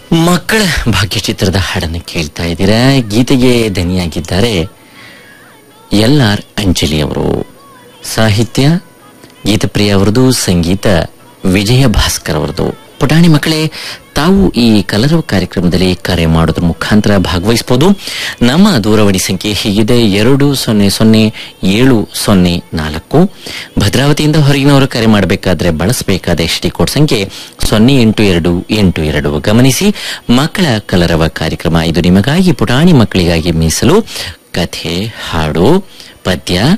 ಮಕ್ಕಳ ಭಾಗ್ಯ ಚಿತ್ರದ ಹಾಡನ್ನು ಕೇಳ್ತಾ ಇದ್ದೀರಾ ಗೀತೆಗೆ ದನಿಯಾಗಿದ್ದಾರೆ ಎಲ್ ಆರ್ ಅಂಜಲಿ ಅವರು ಸಾಹಿತ್ಯ ಗೀತಪ್ರಿಯ ಅವರದು ಸಂಗೀತ ವಿಜಯ ಭಾಸ್ಕರ್ ಅವರದು ಪುಟಾಣಿ ಮಕ್ಕಳೇ ತಾವು ಈ ಕಲರವ ಕಾರ್ಯಕ್ರಮದಲ್ಲಿ ಕರೆ ಮಾಡೋದ್ರ ಮುಖಾಂತರ ಭಾಗವಹಿಸಬಹುದು ನಮ್ಮ ದೂರವಾಣಿ ಸಂಖ್ಯೆ ಹೀಗಿದೆ ಎರಡು ಸೊನ್ನೆ ಸೊನ್ನೆ ಏಳು ಸೊನ್ನೆ ನಾಲ್ಕು ಭದ್ರಾವತಿಯಿಂದ ಹೊರಗಿನವರು ಕರೆ ಮಾಡಬೇಕಾದ್ರೆ ಬಳಸಬೇಕಾದ ಎಸ್ ಡಿ ಕೋಡ್ ಸಂಖ್ಯೆ ಸೊನ್ನೆ ಎಂಟು ಎರಡು ಎಂಟು ಎರಡು ಗಮನಿಸಿ ಮಕ್ಕಳ ಕಲರವ ಕಾರ್ಯಕ್ರಮ ಇದು ನಿಮಗಾಗಿ ಪುಟಾಣಿ ಮಕ್ಕಳಿಗಾಗಿ ಮೀಸಲು ಕಥೆ ಹಾಡು ಪದ್ಯ